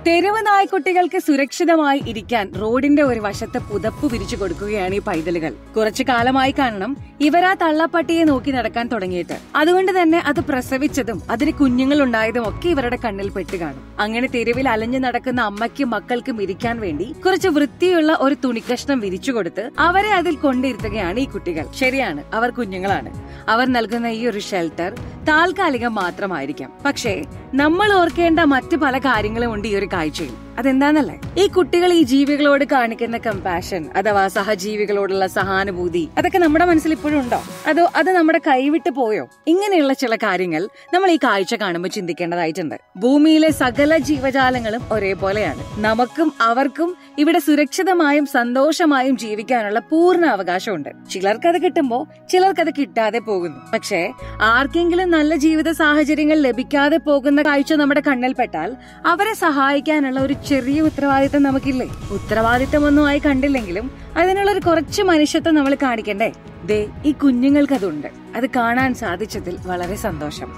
തെരുവ് നായ്ക്കുട്ടികൾക്ക് സുരക്ഷിതമായി ഇരിക്കാൻ റോഡിന്റെ ഒരു വശത്ത് പുതപ്പ് വിരിച്ചു കൊടുക്കുകയാണ് ഈ പൈതലുകൾ കുറച്ചു കാലമായി കാണണം ഇവരാ തള്ളപ്പട്ടിയെ നോക്കി നടക്കാൻ തുടങ്ങിയിട്ട് അതുകൊണ്ട് തന്നെ അത് പ്രസവിച്ചതും അതിന് കുഞ്ഞുങ്ങൾ ഉണ്ടായതും ഒക്കെ ഇവരുടെ കണ്ണിൽ പെട്ട് കാണും അങ്ങനെ തെരുവിൽ അലഞ്ഞു നടക്കുന്ന അമ്മയ്ക്കും മക്കൾക്കും ഇരിക്കാൻ വേണ്ടി കുറച്ച് വൃത്തിയുള്ള ഒരു തുണിക്കഷ്ണം വിരിച്ചു കൊടുത്ത് അവരെ അതിൽ കൊണ്ടിരുത്തുകയാണ് ഈ കുട്ടികൾ ശരിയാണ് അവർ കുഞ്ഞുങ്ങളാണ് അവർ നൽകുന്ന ഈ ഒരു ഷെൽട്ടർ താൽക്കാലികം മാത്രമായിരിക്കാം പക്ഷേ നമ്മൾ ഓർക്കേണ്ട മറ്റു പല കാര്യങ്ങളും ഉണ്ട് ഈ ഒരു കാഴ്ചയിൽ അതെന്താന്നല്ലേ ഈ കുട്ടികൾ ഈ ജീവികളോട് കാണിക്കുന്ന കമ്പാഷൻ അഥവാ സഹജീവികളോടുള്ള സഹാനുഭൂതി അതൊക്കെ നമ്മുടെ മനസ്സിൽ ഇപ്പോഴും ഉണ്ടോ അതോ അത് നമ്മുടെ കൈവിട്ട് പോയോ ഇങ്ങനെയുള്ള ചില കാര്യങ്ങൾ നമ്മൾ ഈ കാഴ്ച കാണുമ്പോൾ ചിന്തിക്കേണ്ടതായിട്ടുണ്ട് ഭൂമിയിലെ സകല ജീവജാലങ്ങളും ഒരേപോലെയാണ് നമുക്കും അവർക്കും ഇവിടെ സുരക്ഷിതമായും സന്തോഷമായും ജീവിക്കാനുള്ള പൂർണ്ണ അവകാശമുണ്ട് ചിലർക്കത് കിട്ടുമ്പോ ചിലർക്കത് കിട്ടാതെ പോകുന്നു പക്ഷേ ആർക്കെങ്കിലും നല്ല ജീവിത സാഹചര്യങ്ങൾ ലഭിക്കാതെ പോകുന്ന കാഴ്ച നമ്മുടെ കണ്ണിൽപ്പെട്ടാൽ അവരെ സഹായിക്കാനുള്ള ഒരു ചെറിയ ഉത്തരവാദിത്തം നമുക്കില്ലേ ഉത്തരവാദിത്തമൊന്നും ആയി കണ്ടില്ലെങ്കിലും അതിനുള്ള ഒരു കുറച്ച് മനുഷ്യത്വം നമ്മൾ കാണിക്കണ്ടേ ദേ ഈ കുഞ്ഞുങ്ങൾക്ക് അതുണ്ട് അത് കാണാൻ സാധിച്ചതിൽ വളരെ സന്തോഷം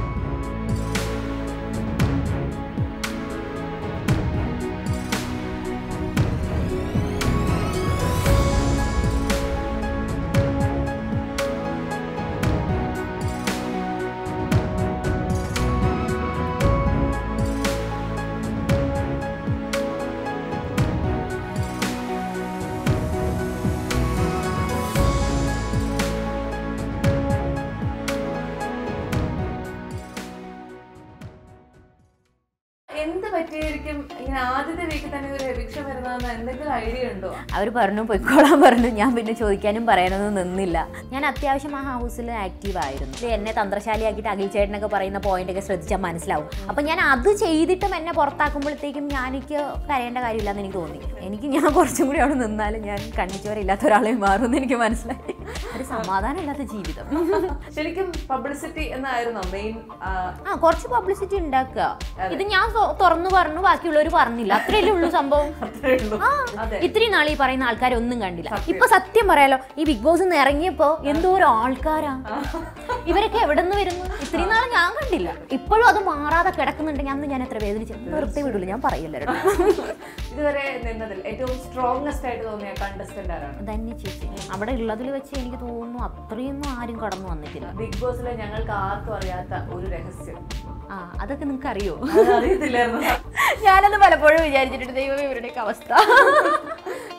എന്ത് പറ്റിയായിരിക്കും ഇങ്ങനെ ആദ്യത്തെ വീക്കിൽ തന്നെ ഒരു എവിക്ഷൻ വരുന്നതെന്ന് എന്തെങ്കിലും ഐഡിയ ഉണ്ടോ അവർ പറഞ്ഞു പൊയ്ക്കോളാൻ പറഞ്ഞു ഞാൻ പിന്നെ ചോദിക്കാനും പറയാനൊന്നും നിന്നില്ല ഞാൻ അത്യാവശ്യം ആ ഹൗസിൽ ആക്റ്റീവ് ആയിരുന്നു ഇത് എന്നെ തന്ത്രശാലിയാക്കിയിട്ട് അഖിൽ ചേട്ടനൊക്കെ പറയുന്ന പോയിന്റ് ഒക്കെ ശ്രദ്ധിച്ചാൽ മനസ്സിലാവും അപ്പം ഞാൻ അത് ചെയ്തിട്ടും എന്നെ പുറത്താക്കുമ്പോഴത്തേക്കും ഞാൻ എനിക്ക് കരയേണ്ട കാര്യമില്ലെന്ന് എനിക്ക് തോന്നി എനിക്ക് ഞാൻ കുറച്ചും കൂടി അവിടെ നിന്നാലും ഞാൻ കണ്ണിച്ചോരില്ലാത്ത ഒരാളെ മാറുമെന്ന് എനിക്ക് മനസ്സിലായി ഒരു സമാധാനമില്ലാത്ത ജീവിതം ശരിക്കും പബ്ലിസിറ്റി എന്നായിരുന്നു മെയിൻ ആ കുറച്ച് പബ്ലിസിറ്റി ഉണ്ടാക്കുക ഇത് ഞാൻ തൊ- തുറന്നു പറഞ്ഞു ബാക്കിയുള്ളവർ പറഞ്ഞില്ല അത്രയല്ലേ ഉള്ളൂ സംഭവം ആ, ഇത്രയും നാൾ ഈ പറയുന്ന ആൾക്കാരെ ഒന്നും കണ്ടില്ല ഇപ്പൊ സത്യം പറയാലോ ഈ ബിഗ് ബോസ് നിന്ന് ഇറങ്ങിയപ്പോ എന്തോരം ആൾക്കാരാ ഇവരൊക്കെ എവിടെ നിന്ന് വരുന്നു ഇത്രയും നാൾ ഞാൻ കണ്ടില്ല ഇപ്പോഴും അത് മാറാതെ കിടക്കുന്നുണ്ടെങ്കിൽ അന്ന് ഞാൻ എത്ര വേദനിച്ചു വെറുതെ വിടില്ല ഞാൻ പറയില്ല ഇതുവരെ നിന്നതിൽ ഏറ്റവും സ്ട്രോങ്സ്റ്റ് ആയിട്ട് തോന്നിയ കണ്ടസ്റ്റന്റ് ആരാണ് ധന്യ ചേച്ചി അവിടെ ഉള്ളതിൽ വെച്ച് എനിക്ക് തോന്നുന്നു അത്രയൊന്നും ആരും കടന്നു വന്നിട്ടില്ല ബിഗ് ബോസിലെ ഞങ്ങൾക്ക് ആർക്കും അറിയാത്ത ഒരു രഹസ്യം ആ അതൊക്കെ നിങ്ങൾക്ക് അറിയോ അത് അറിയത്തില്ലായിരുന്നു ഞാനത് പലപ്പോഴും വിചാരിച്ചിട്ടുണ്ട് ദൈവം ഇവരുടെയൊക്കെ അവസ്ഥ